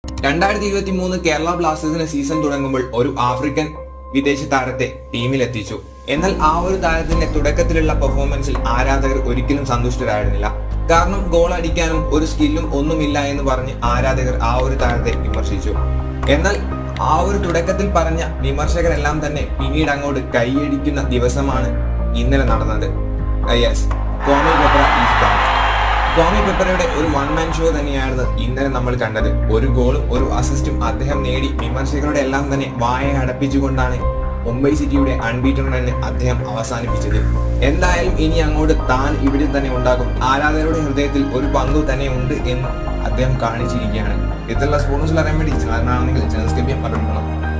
രണ്ടായിരത്തി ഇരുപത്തി മൂന്ന് കേരള ബ്ലാസ്റ്റേഴ്സിന് സീസൺ തുടങ്ങുമ്പോൾ ഒരു ആഫ്രിക്കൻ വിദേശ താരത്തെ ടീമിലെത്തിച്ചു എന്നാൽ ആ ഒരു താരത്തിന്റെ തുടക്കത്തിലുള്ള പെർഫോമൻസിൽ ആരാധകർ ഒരിക്കലും സന്തുഷ്ടരായിരുന്നില്ല കാരണം ഗോൾ അടിക്കാനും ഒരു സ്കില്ലും ഒന്നുമില്ല എന്ന് പറഞ്ഞ് ആരാധകർ ആ ഒരു താരത്തെ വിമർശിച്ചു എന്നാൽ ആ ഒരു തുടക്കത്തിൽ പറഞ്ഞ വിമർശകരെല്ലാം തന്നെ പിന്നീട് അങ്ങോട്ട് കൈയടിക്കുന്ന ദിവസമാണ് ഇന്നലെ നടന്നത് yes Kwame Peprah is back ടോമി പെപ്പറയുടെ ഒരു വൺ മാൻ ഷോ തന്നെയായിരുന്നു ഇന്നലെ നമ്മൾ കണ്ടത് ഒരു ഗോളും ഒരു അസിസ്റ്റും അദ്ദേഹം നേടി വിമർശകരുടെ എല്ലാം തന്നെ വായ അടപ്പിച്ചുകൊണ്ടാണ് മുംബൈ സിറ്റിയുടെ അൺബീറ്റൺ റണ്ണ് അദ്ദേഹം അവസാനിപ്പിച്ചത് എന്തായാലും ഇനി അങ്ങോട്ട് താൻ ഇവിടെ തന്നെ ഉണ്ടാകും ആരാധകരുടെ ഹൃദയത്തിൽ ഒരു പങ്കു തന്നെ ഉണ്ട് എന്ന് അദ്ദേഹം കാണിച്ചിരിക്കുകയാണ് ഇത്തരത്തിലുള്ള സ്പോർട്സ് അറിയാൻ വേണ്ടി ചാനലാണെങ്കിൽ ചാനൽ സ്കെപ്പിയം പറഞ്ഞു